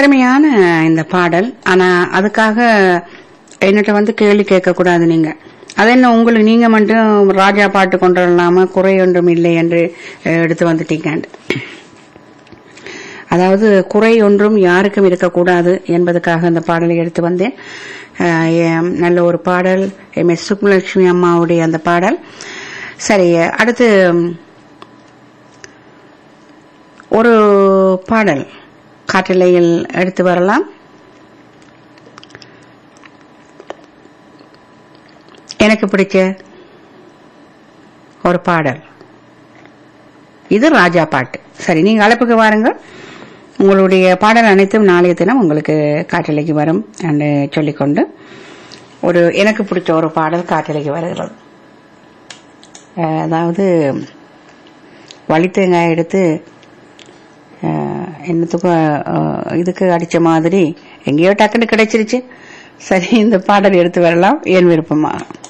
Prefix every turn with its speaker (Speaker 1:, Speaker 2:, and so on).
Speaker 1: அருமையான இந்த பாடல் ஆனா அதுக்காக என்கிட்ட வந்து கேள்வி கேட்க கூடாது நீங்க அது என்ன உங்களுக்கு நீங்க மட்டும் ராஜா பாட்டு கொண்டு வரலாம குறை ஒன்றும் இல்லை என்று அஹ், எடுத்து வந்துட்டீங்க அதாவது குறை ஒன்றும் யாருக்கும் இருக்கக்கூடாது என்பதற்காக இந்த பாடலை எடுத்து வந்தேன் அஹ், எம் நல்ல ஒரு பாடல் எம் எஸ் சுப்புலட்சுமி அம்மாவுடைய அந்த பாடல் சரி அடுத்து ம், ஒரு பாடல் காற்றலையில் எடுத்து வரலாம் எனக்கு பிடிச்ச ஒரு பாடல் இது ராஜா பாட்டு சரி நீங்க அழைப்புக்கு வாருங்க உங்களுடைய பாடல் அனைத்தும் நாளைய தினம் உங்களுக்கு காற்றலைக்கு வரும் என்று சொல்லிக்கொண்டு ஒரு எனக்கு பிடிச்ச ஒரு பாடல் காற்றலைக்கு வருகிறது அஹ், அதாவது வழித்தேங்காய் எடுத்து அஹ், என்னத்துக்கும் அஹ், இதுக்கு அடிச்ச மாதிரி எங்கேயோ டக்குன்னு கிடைச்சிருச்சு சரி இந்த பாடல் எடுத்து வரலாம் என் விருப்பமா